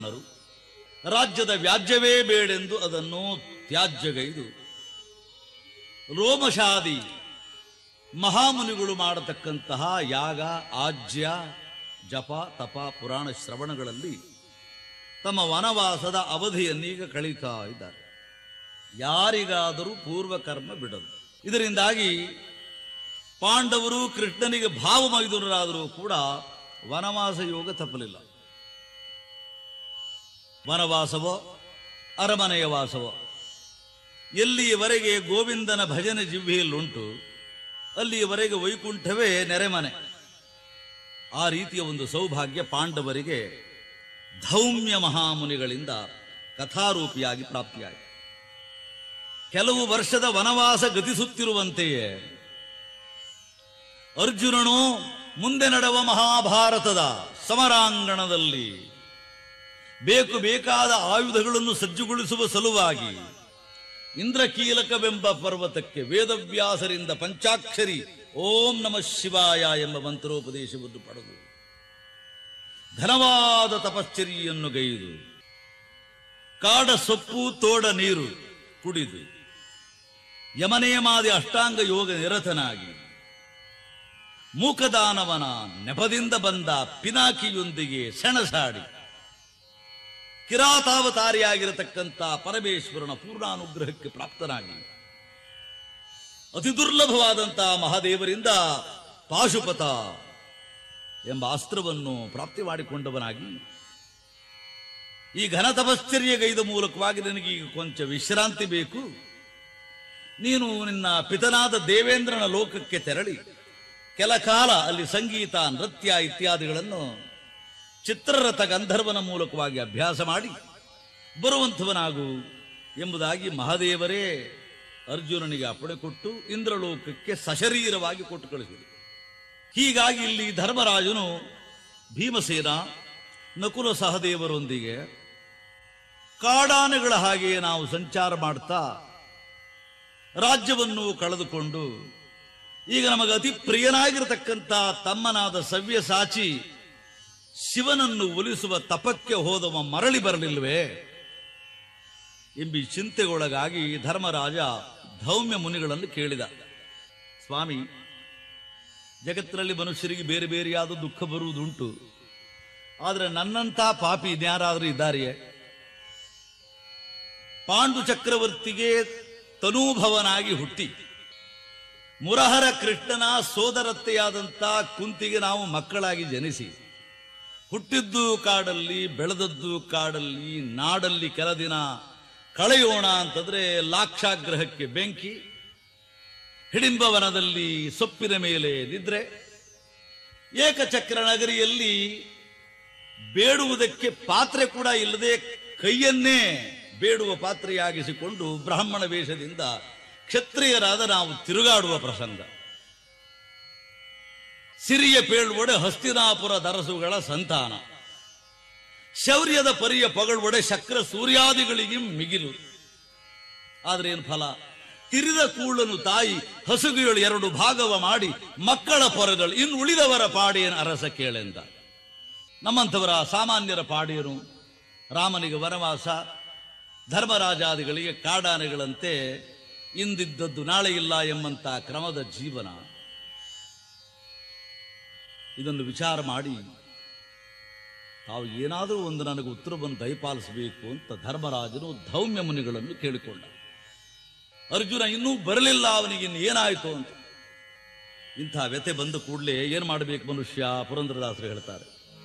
ರು ರಾಜ್ಯದ ವ್ಯಾಜ್ಯವೇ ಬೇಡೆಂದು ಅದನ್ನು ತ್ಯಾಜ್ಯಗೈದು ರೋಮಶಾದಿ ಮಹಾಮುನಿಗಳು ಮಾಡತಕ್ಕಂತಹ ಯಾಗ ಆಜ್ಯ ಜಪ ತಪ ಪುರಾಣ ಶ್ರವಣಗಳಲ್ಲಿ ತಮ್ಮ ವನವಾಸದ ಅವಧಿಯನ್ನೀಗ ಕಳೀತಾ ಇದ್ದಾರೆ ಯಾರಿಗಾದರೂ ಪೂರ್ವಕರ್ಮ ಬಿಡದು ಇದರಿಂದಾಗಿ ಪಾಂಡವರು ಕೃಷ್ಣನಿಗೆ ಭಾವಮೈದುನರಾದರೂ ಕೂಡ ವನವಾಸ ಯೋಗ ತಪ್ಪಲಿಲ್ಲ ವನವಾಸವೋ ಅರಮನೆಯ ವಾಸವೋ ಎಲ್ಲಿಯವರೆಗೆ ಗೋವಿಂದನ ಭಜನೆ ಜಿಹ್ವೆಯಲ್ಲುಂಟು ಅಲ್ಲಿಯವರೆಗೆ ವೈಕುಂಠವೇ ನೆರೆಮನೆ ಆ ರೀತಿಯ ಒಂದು ಸೌಭಾಗ್ಯ ಪಾಂಡವರಿಗೆ ಧೌಮ್ಯ ಮಹಾಮುನಿಗಳಿಂದ ಕಥಾರೂಪಿಯಾಗಿ ಪ್ರಾಪ್ತಿಯಾಯಿತು ಕೆಲವು ವರ್ಷದ ವನವಾಸ ಗತಿಸುತ್ತಿರುವಂತೆಯೇ ಅರ್ಜುನನು ಮುಂದೆ ನಡೆವ ಮಹಾಭಾರತದ ಸಮರಾಂಗಣದಲ್ಲಿ ಬೇಕು ಬೇಕಾದ ಆಯುಧಗಳನ್ನು ಸಜ್ಜುಗೊಳಿಸುವ ಸಲುವಾಗಿ ಇಂದ್ರಕೀಲಕವೆಂಬ ಪರ್ವತಕ್ಕೆ ವೇದವ್ಯಾಸರಿಂದ ಪಂಚಾಕ್ಷರಿ ಓಂ ನಮಃ ಶಿವಾಯ ಎಂಬ ಮಂತ್ರೋಪದೇಶವನ್ನು ಪಡೆದು ಘನವಾದ ತಪಶ್ಚರ್ಯನ್ನು ಗೈದು ಕಾಡ ಸೊಪ್ಪು ತೋಡ ನೀರು ಕುಡಿದು ಯಮನೇಮಾದಿ ಅಷ್ಟಾಂಗ ಯೋಗ ನಿರತನಾಗಿ ಮೂಕದಾನವನ ನೆಪದಿಂದ ಬಂದ ಪಿನಾಕಿಯೊಂದಿಗೆ ಸೆಣಸಾಡಿ ಕಿರಾತಾವತಾರಿಯಾಗಿರತಕ್ಕಂಥ ಪರಮೇಶ್ವರನ ಪೂರ್ಣಾನುಗ್ರಹಕ್ಕೆ ಪ್ರಾಪ್ತನಾಗಿ ಅತಿ ದುರ್ಲಭವಾದಂತಹ ಮಹಾದೇವರಿಂದ ಪಾಶುಪತ ಎಂಬ ಅಸ್ತ್ರವನ್ನು ಪ್ರಾಪ್ತಿ ಮಾಡಿಕೊಂಡವನಾಗಿ ಈ ಘನ ತಪಶ್ಚರ್ಯಗೈದ ಮೂಲಕವಾಗಿ ನನಗೆ ಈಗ ಕೊಂಚ ವಿಶ್ರಾಂತಿ ಬೇಕು ನೀನು ನಿನ್ನ ಪಿತನಾದ ದೇವೇಂದ್ರನ ಲೋಕಕ್ಕೆ ತೆರಳಿ ಕೆಲ ಕಾಲ ಅಲ್ಲಿ ಸಂಗೀತ ನೃತ್ಯ ಇತ್ಯಾದಿಗಳನ್ನು ಚಿತ್ರರಥ ಗಂಧರ್ವನ ಮೂಲಕವಾಗಿ ಅಭ್ಯಾಸ ಮಾಡಿ ಬರುವಂಥವನಾಗು ಎಂಬುದಾಗಿ ಮಹಾದೇವರೇ ಅರ್ಜುನನಿಗೆ ಅಪ್ಪಣೆ ಕೊಟ್ಟು ಇಂದ್ರಲೋಕಕ್ಕೆ ಸಶರೀರವಾಗಿ ಕೊಟ್ಟು ಕಳಿಸಿದರು ಹೀಗಾಗಿ ಇಲ್ಲಿ ಧರ್ಮರಾಜನು ಭೀಮಸೇನ ನಕುಲ ಸಹದೇವರೊಂದಿಗೆ ಕಾಡಾನೆಗಳ ಹಾಗೆ ನಾವು ಸಂಚಾರ ಮಾಡ್ತಾ ರಾಜ್ಯವನ್ನು ಕಳೆದುಕೊಂಡು ಈಗ ನಮಗೆ ಅತಿ ಪ್ರಿಯನಾಗಿರತಕ್ಕಂಥ ತಮ್ಮನಾದ ಸವ್ಯಸಾಚಿ ಶಿವನನ್ನು ಒಲಿಸುವ ತಪಕ್ಕೆ ಹೋದವ ಮರಳಿ ಬರಲಿಲ್ವೇ ಎಂಬಿ ಚಿಂತೆಗೊಳಗಾಗಿ ಧರ್ಮರಾಜ ಧೌಮ್ಯ ಮುನಿಗಳನ್ನು ಕೇಳಿದ ಸ್ವಾಮಿ ಜಗತ್ತಿನಲ್ಲಿ ಮನುಷ್ಯರಿಗೆ ಬೇರೆ ಬೇರೆಯಾದ ದುಃಖ ಬರುವುದುಂಟು ಆದರೆ ನನ್ನಂಥ ಪಾಪಿ ಇನ್ಯಾರಾದರೂ ಇದ್ದಾರೆಯೇ ಪಾಂಡು ಚಕ್ರವರ್ತಿಗೆ ತನೂಭವನಾಗಿ ಹುಟ್ಟಿ ಮುರಹರ ಕೃಷ್ಣನ ಸೋದರತ್ತೆಯಾದಂಥ ಕುಂತಿಗೆ ನಾವು ಮಕ್ಕಳಾಗಿ ಜನಿಸಿ ಹುಟ್ಟಿದ್ದು ಕಾಡಲ್ಲಿ ಬೆಳೆದದ್ದು ಕಾಡಲ್ಲಿ ನಾಡಲ್ಲಿ ಕೆಲ ದಿನ ಕಳೆಯೋಣ ಅಂತಂದ್ರೆ ಲಾಕ್ಷಾಗ್ರಹಕ್ಕೆ ಬೆಂಕಿ ಹಿಡಿಂಬವನದಲ್ಲಿ ಸೊಪ್ಪಿನ ಮೇಲೆ ನಿದ್ರೆ ಏಕಚಕ್ರ ನಗರಿಯಲ್ಲಿ ಬೇಡುವುದಕ್ಕೆ ಪಾತ್ರೆ ಕೂಡ ಇಲ್ಲದೆ ಕೈಯನ್ನೇ ಬೇಡುವ ಪಾತ್ರೆಯಾಗಿಸಿಕೊಂಡು ಬ್ರಾಹ್ಮಣ ವೇಷದಿಂದ ಕ್ಷತ್ರಿಯರಾದ ನಾವು ತಿರುಗಾಡುವ ಪ್ರಸಂಗ ಸಿರಿಯ ಪೇಳ್ವೊಡೆ ಹಸ್ತಿನಾಪುರ ದರಸುಗಳ ಸಂತಾನ ಶೌರ್ಯದ ಪರಿಯ ಪಗಳ್ವೊಡೆ ಶಕ್ರ ಸೂರ್ಯಾದಿಗಳಿಗೆ ಮಿಗಿಲು ಆದ್ರೆ ಏನು ಫಲ ತಿರಿದ ಕೂಳನು ತಾಯಿ ಹಸುಗುಗಳು ಎರಡು ಭಾಗವ ಮಾಡಿ ಮಕ್ಕಳ ಪೊರೆಗಳು ಇನ್ನು ಉಳಿದವರ ಪಾಡೇನು ಅರಸ ಕೇಳೆಂದ ನಮ್ಮಂಥವರ ಸಾಮಾನ್ಯರ ಪಾಡೇನು ರಾಮನಿಗೆ ವನವಾಸ ಧರ್ಮರಾಜಾದಿಗಳಿಗೆ ಕಾಡಾನೆಗಳಂತೆ ಇಂದಿದ್ದದ್ದು ನಾಳೆ ಇಲ್ಲ ಎಂಬಂತ ಕ್ರಮದ ಜೀವನ ಇದನ್ನು ವಿಚಾರ ಮಾಡಿ ತಾವು ಏನಾದರೂ ಒಂದು ನನಗೆ ಉತ್ತರವನ್ನು ದಯಪಾಲಿಸಬೇಕು ಅಂತ ಧರ್ಮರಾಜನು ಧೌಮ್ಯ ಮುನಿಗಳನ್ನು ಕೇಳಿಕೊಂಡ ಅರ್ಜುನ ಇನ್ನೂ ಬರಲಿಲ್ಲ ಅವನಿಗೆ ಇನ್ನು ಏನಾಯಿತು ಅಂತ ಇಂಥ ವ್ಯತೆ ಬಂದ ಕೂಡಲೇ ಏನು ಮಾಡಬೇಕು ಮನುಷ್ಯ ಪುರಂದ್ರದಾಸರು ಹೇಳ್ತಾರೆ